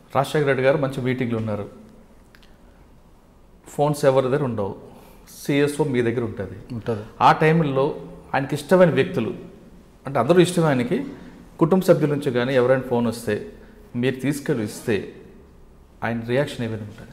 రాజశేఖర రెడ్డి గారు మంచి మీటింగ్లు ఉన్నారు ఫోన్స్ ఎవరి దగ్గర ఉండవు సిఎస్ఓ మీ దగ్గర ఉంటుంది ఉంటుంది ఆ టైంలో ఆయనకి ఇష్టమైన వ్యక్తులు అంటే అందరూ ఇష్టమే ఆయనకి కుటుంబ సభ్యుల నుంచి కానీ ఎవరైనా ఫోన్ వస్తే మీరు తీసుకెళ్ళి ఇస్తే ఆయన రియాక్షన్ ఏమైనా ఉంటుంది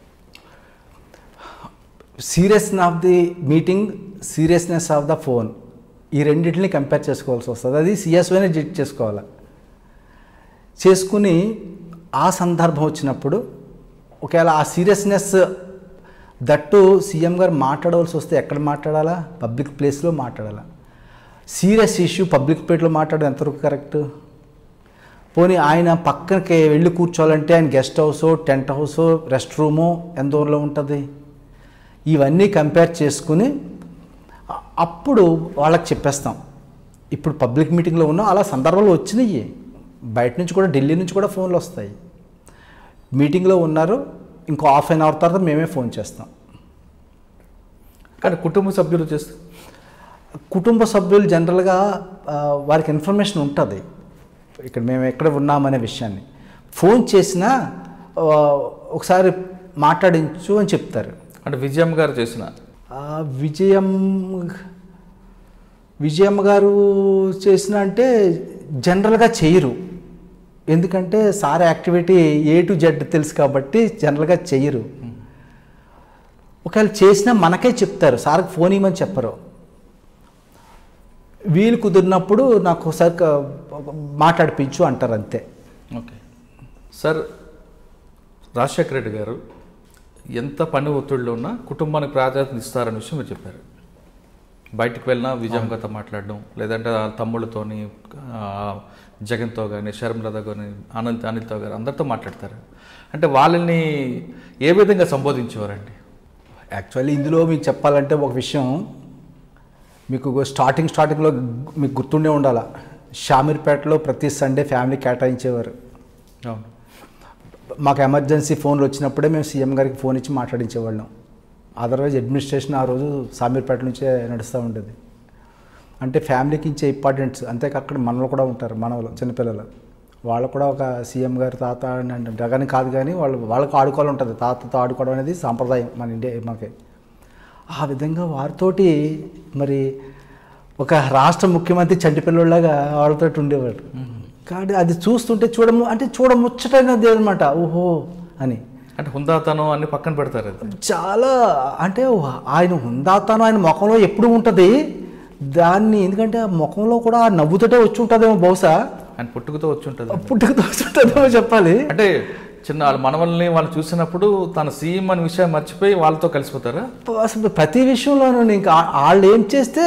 seriousness of the meeting seriousness of the phone ఈ రెండింటిని కంపేర్ చేసుకోవాల్సి వస్తుంది అది సిఎస్ఓనే జడ్జ్ చేసుకోవాలి చేసుకుని ఆ సందర్భం వచ్చినప్పుడు ఒకవేళ ఆ సీరియస్నెస్ దట్టు సీఎం గారు మాట్లాడవలసి వస్తే ఎక్కడ మాట్లాడాలా పబ్లిక్ ప్లేస్లో మాట్లాడాలా సీరియస్ ఇష్యూ పబ్లిక్ ప్లేట్లో మాట్లాడడం ఎంతవరకు కరెక్ట్ పోనీ ఆయన పక్కనకి వెళ్ళి కూర్చోవాలంటే ఆయన గెస్ట్ హౌసో టెంట్ హౌసో రెస్ట్ రూమో ఎంత దూరంలో ఉంటుంది ఇవన్నీ కంపేర్ చేసుకుని అ- అప్పుడు వాళ్ళకి చెప్పేస్తాం ఇప్పుడు పబ్లిక్ మీటింగ్లో ఉన్నాం అలా సందర్భాలు వచ్చినాయి బయట నుంచి కూడా ఢిల్లీ నుంచి కూడా ఫోన్లు వస్తాయి మీటింగ్లో ఉన్నారు ఇంకో హాఫ్ అన్ అవర్ తర్వాత మేమే ఫోన్ చేస్తాం కానీ కుటుంబ సభ్యులు చేస్తే కుటుంబ సభ్యులు జనరల్గా ఆ, వారికి ఇన్ఫర్మేషన్ ఉంటుంది ఇక్కడ మేము ఎక్కడ ఉన్నామనే విషయాన్ని ఫోన్ చేసినా ఆ, ఒకసారి మాట్లాడించు అని చెప్తారు అంటే విజయమ్మ గారు చేసిన ఆ, విజయం విజయమ్మ గారు చేసిన అంటే జనరల్గా చేయరు ఎందుకంటే sir activity A to Z తెలుసు కాబట్టి జనరల్గా చెయ్యరు ఒకవేళ చేసినా మనకే చెప్తారు సార్కి ఫోన్ ఇవ్వమని చెప్పరు వీలు కుదిరినప్పుడు నాకు ఒకసారి క- మాట్లాడిపించు అంటారు అంతే ఓకే సార్ రాజశేఖర రెడ్డి గారు ఎంత పని ఒత్తిడిలో ఉన్నా కుటుంబానికి ప్రాధాన్యత ఇస్తారనే విషయం మీరు చెప్పారు బయటికి వెళ్ళినా విజయం గారితో మాట్లాడడం లేదంటే ఆ తమ్ముళ్ళతోని ఆ, జగన్తో కానీ షర్మిలతో కానీ అనిల్ అనిల్తో గారు అందరితో మాట్లాడతారు అంటే వాళ్ళని ఏ విధంగా సంబోధించేవారండి యాక్చువల్లీ ఇందులో మీకు చెప్పాలంటే ఒక విషయం మీకు స్టార్టింగ్ స్టార్టింగ్లో మీకు గుర్తుండే ఉండాల షామీర్పేటలో ప్రతి సండే ఫ్యామిలీ కేటాయించేవారు అవును మాకు ఎమర్జెన్సీ ఫోన్లు వచ్చినప్పుడే మేము సీఎం గారికి ఫోన్ ఇచ్చి మాట్లాడించేవాళ్ళం అదర్వైజ్ అడ్మినిస్ట్రేషన్ ఆ రోజు సామీర్పేట నుంచే నడుస్తూ ఉండేది అంటే ఫ్యామిలీకి ఇచ్చే ఇంపార్టెంట్స్ అంతేకా అక్కడ మనలు కూడా ఉంటారు మనవలు చిన్నపిల్లలు వాళ్ళు కూడా ఒక సీఎం గారు తాత అని అంటే కానీ కాదు కానీ వాళ్ళు వాళ్ళకి ఆడుకోవాలి ఉంటుంది తాతతో ఆడుకోవడం అనేది సాంప్రదాయం మన ఇండియా మనకి ఆ విధంగా వారితోటి మరి ఒక రాష్ట్ర ముఖ్యమంత్రి చంటి పిల్లలాగా వాళ్ళతో ఉండేవాడు కాబట్టి అది చూస్తుంటే చూడము అంటే చూడముచ్చటైనది అనమాట ఓహో అని అంటే హుందాతనం అన్ని పక్కన పెడతారు అది చాలా అంటే ఆయన హుందాతనం ఆయన ముఖంలో ఎప్పుడు ఉంటుంది దాన్ని ఎందుకంటే ఆ ముఖంలో కూడా ఆ నవ్వుతోటే వచ్చి ఉంటుందేమో బహుశా ఆయన పుట్టుకతో వచ్చి ఉంటుంది పుట్టుకతో వచ్చి ఉంటుందేమో చెప్పాలి అంటే చిన్న వాళ్ళ మనవల్ని వాళ్ళు చూసినప్పుడు తన సీఎం అనే విషయం మర్చిపోయి వాళ్ళతో కలిసిపోతారా అసలు ప్రతి విషయంలోనూ ఇంకా ఆ- వాళ్ళు ఏం చేస్తే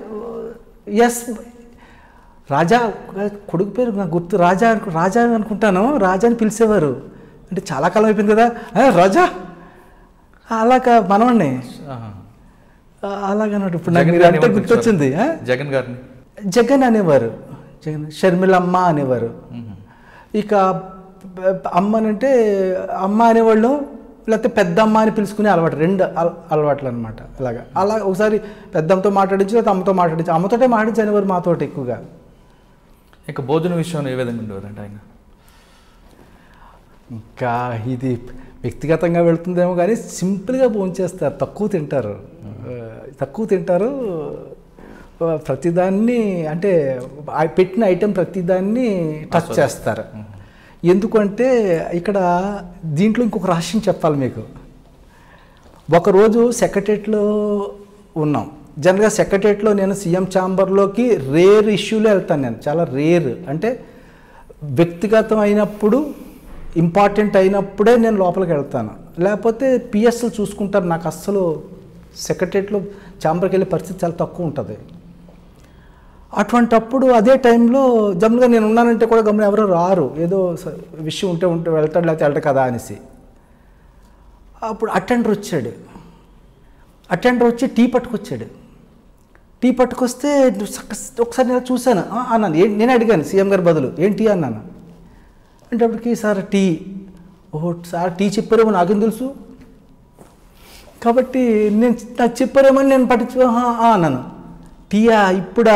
ఎస్ రాజా కొడుకు పేరు నాకు గుర్తు రాజా అనుకు రాజా అని అనుకుంటాను రాజా అని పిలిచేవారు అంటే చాలా కాలం అయిపోయింది కదా "ఆ, రాజా అలాగా మనవాడిని ఆహా. అలాగన్నట్టు ఇప్పుడు నాకు జగన్ మీరు గారిని అంటే ఏమని గుర్తొచ్చింది ఆ? జగన్ గారిని జగన్ అనేవారు జగన్ షర్మిలమ్మ అనేవారు ఇక ప- అమ్మనంటే అమ్మ అనేవాళ్ళు లేకపోతే పెద్దమ్మ అని పిలుచుకునే అలవాటు రెండు అల- అలవాట్లు అనమాట అలాగా అలా ఒకసారి పెద్దమ్మతో మాట్లాడించి లేకపోతే అమ్మతో మాట్లాడించి అమ్మతోటే మాట్లాడించి అనేవారు మాతోటి ఎక్కువగా ఇంకా భోజన విషయంలో ఏ విధంగా ఉండేవారంటే ఆయన ఇంకా ఇది వ్యక్తిగతంగా వెళ్తుందేమో కానీ సింపుల్గా భోంచేస్తారు తక్కువ తింటారు ఆ, తక్కువ తింటారు ఆ, ప్రతిదాన్ని అంటే ఆ పెట్టిన ఐటెం ప్రతిదాన్ని టచ్ చేస్తారు ఎందుకంటే ఇక్కడ దీంట్లో ఇంకొక రహస్యం చెప్పాలి మీకు ఒకరోజు సెక్రటరియట్లో ఉన్నాం జనరల్గా సెక్రటరియట్లో నేను సీఎం ఛాంబర్లోకి రేర్ ఇష్యూలో వెళ్తాను నేను చాలా రేర్ అంటే వ్యక్తిగతం అయినప్పుడు ఇంపార్టెంట్ అయినప్పుడే నేను లోపలికి వెళ్తాను లేకపోతే పిఎస్ఎల్ చూసుకుంటారు నాకు అస్సలు సెక్రటరియట్లో ఛాంబర్కి వెళ్ళే పరిస్థితి చాలా తక్కువ ఉంటుంది అటువంటప్పుడు అదే టైంలో జమ్ముగా నేను ఉన్నానంటే కూడా గమని ఎవరో రారు ఏదో స- విషయం ఉంటే ఉంటే వెళ్తాడు లేకపోతే వెళ్ళడు కదా అనేసి అప్పుడు అటెండర్ వచ్చాడు అటెండర్ వచ్చి టీ పట్టుకొచ్చాడు టీ పట్టుకొస్తే నువ్వు సక్క- ఒకసారి నేను చూశాను "ఆ" అన్నాను "ఏ- నేనే అడిగాను సీఎం గారి బదులు ఏం టీ అన్నాను అంటే అప్పటికి సార్ టీ ఓహో సార్ టీ చెప్పారేమో నాకేం తెలుసు కాబట్టి నేను నాకు చెప్పారేమో అని నేను పట్టించు "ఆహా, ఆ" అన్నాను టీయా ఇప్పుడా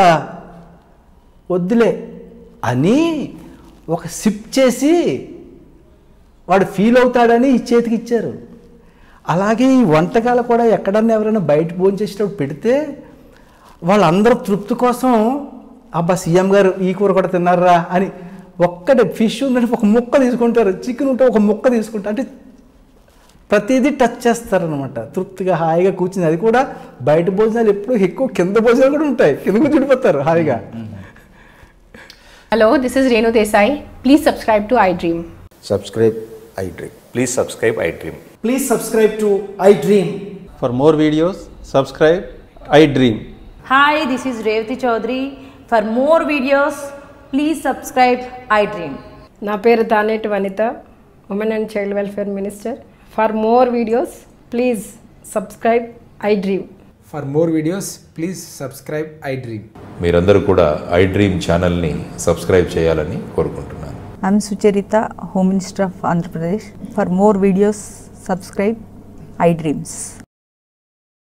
వద్దులే అని ఒక సిప్ చేసి వాడు ఫీల్ అవుతాడని ఈ చేతికి ఇచ్చారు అలాగే ఈ వంటకాలు కూడా ఎక్కడన్నా ఎవరైనా బయట భోజనం చేసేటప్పుడు పెడితే వాళ్ళందరూ తృప్తి కోసం అబ్బా సీఎం గారు ఈ కూర కూడా తిన్నారా అని ఒక్కటే ఫిష్ ఉందంటే ఒక ముక్క తీసుకుంటారు చికెన్ ఉంటే ఒక ముక్క తీసుకుంటారు అంటే ప్రతిదీ టచ్ చేస్తారనమాట తృప్తిగా హాయిగా కూర్చుని అది కూడా బయట భోజనాలు ఎప్పుడు ఎక్కువ కింద భోజనాలు కూడా ఉంటాయి కింద కూర్చుండిపోతారు హాయిగా Hello, this is Renu Desai. Please subscribe to iDream. subscribe iDream. Please subscribe iDream. Please subscribe to iDream. For more videos, subscribe I Dream. Hi, this is Revati Chaudhary. For more videos, please subscribe iDream. నా పేరు Taneti Vanitha women and child welfare minister for more videos please subscribe iDream For more videos, please subscribe iDream. మీరందరూ కూడా iDream ఛానల్ని subscribe చేయాలని కోరుకుంటున్నాను I'm Sucharita, Home Minister of Andhra Pradesh. For more videos, subscribe iDreams.